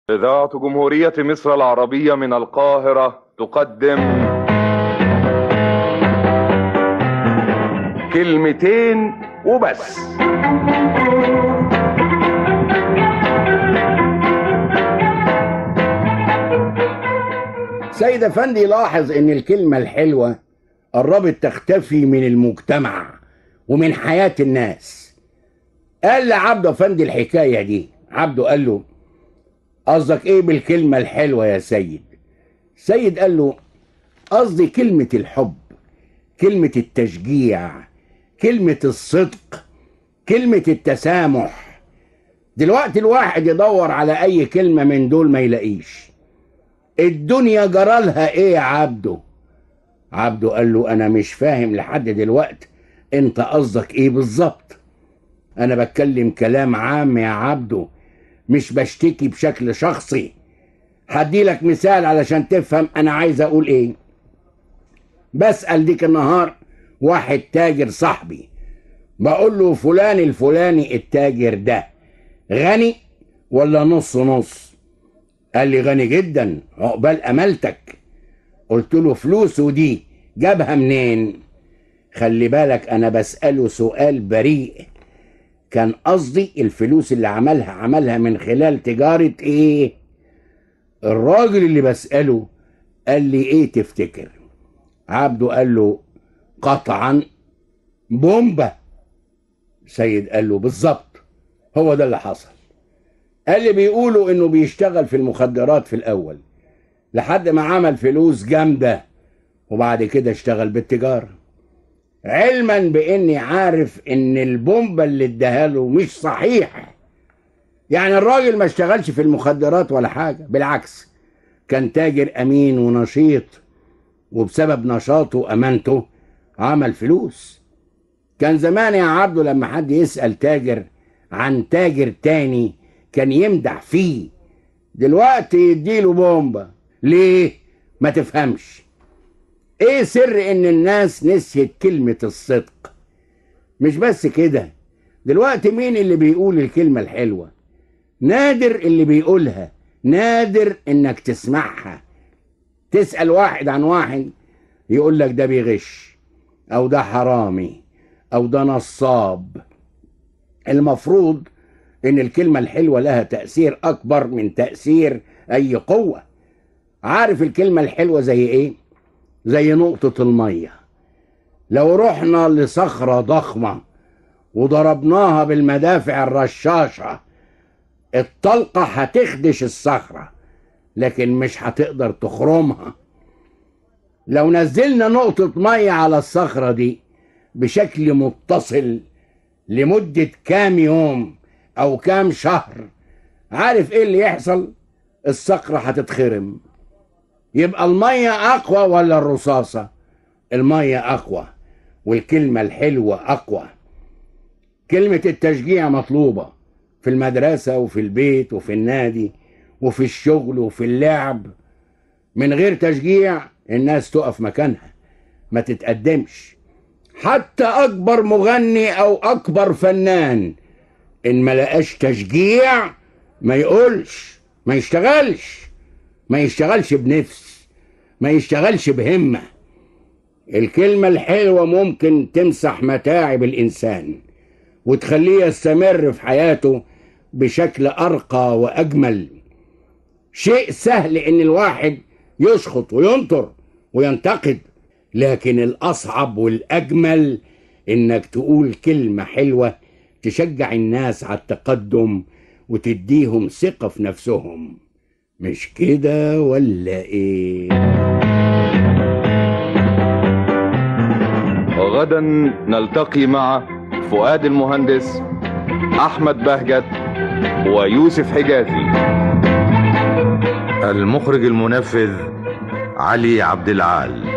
إذاعة جمهورية مصر العربية من القاهرة تقدم كلمتين وبس سيد افندي لاحظ ان الكلمة الحلوة قربت تختفي من المجتمع ومن حياة الناس قال لعبده افندي الحكاية دي عبده قال له قصدك ايه بالكلمة الحلوة يا سيد سيد قال له قصدي كلمة الحب كلمة التشجيع كلمة الصدق كلمة التسامح دلوقتي الواحد يدور على اي كلمة من دول ما يلاقيش الدنيا جرالها ايه يا عبده عبده قال له انا مش فاهم لحد دلوقت انت قصدك ايه بالظبط انا بتكلم كلام عام يا عبده مش بشتكي بشكل شخصي هدي لك مثال علشان تفهم انا عايز اقول ايه بسأل ديك النهار واحد تاجر صاحبي بقول له فلان الفلاني التاجر ده غني ولا نص نص قال لي غني جدا عقبال املتك قلت له فلوسه دي جابها منين خلي بالك انا بسأله سؤال بريء كان قصدي الفلوس اللي عملها عملها من خلال تجارة ايه الراجل اللي بسأله قال لي ايه تفتكر عبده قال له قطعا بومبا سيد قال له بالظبط هو ده اللي حصل قال لي بيقولوا انه بيشتغل في المخدرات في الاول لحد ما عمل فلوس جامدة وبعد كده اشتغل بالتجارة علما باني عارف ان البومبا اللي اداها له مش صحيح يعني الراجل ما اشتغلش في المخدرات ولا حاجة بالعكس كان تاجر امين ونشيط وبسبب نشاطه وامانته عمل فلوس كان زمان يا عبده لما حد يسأل تاجر عن تاجر تاني كان يمدح فيه دلوقتي يديله بومبا ليه ما تفهمش ايه سر ان الناس نسيت كلمة الصدق مش بس كده دلوقتي مين اللي بيقول الكلمة الحلوة نادر اللي بيقولها نادر انك تسمعها تسأل واحد عن واحد يقول لك ده بيغش او ده حرامي او ده نصاب المفروض ان الكلمة الحلوة لها تأثير اكبر من تأثير اي قوة عارف الكلمة الحلوة زي ايه زي نقطة المية لو رحنا لصخرة ضخمة وضربناها بالمدافع الرشاشة الطلقة هتخدش الصخرة لكن مش هتقدر تخرمها لو نزلنا نقطة مية على الصخرة دي بشكل متصل لمدة كام يوم أو كام شهر عارف إيه اللي يحصل؟ الصخرة هتتخرم يبقى المية أقوى ولا الرصاصة؟ المية أقوى والكلمة الحلوة أقوى كلمة التشجيع مطلوبة في المدرسة وفي البيت وفي النادي وفي الشغل وفي اللعب من غير تشجيع الناس تقف مكانها ما تتقدمش حتى أكبر مغني أو أكبر فنان إن ما لقاش تشجيع ما يقولش ما يشتغلش ما يشتغلش بنفس ما يشتغلش بهمة الكلمة الحلوة ممكن تمسح متاعب الإنسان وتخليه يستمر في حياته بشكل أرقى وأجمل شيء سهل إن الواحد يشخط وينطر وينتقد لكن الأصعب والأجمل إنك تقول كلمة حلوة تشجع الناس على التقدم وتديهم ثقة في نفسهم مش كده ولا ايه غدا نلتقي مع فؤاد المهندس احمد بهجت ويوسف حجازي المخرج المنفذ علي عبد العال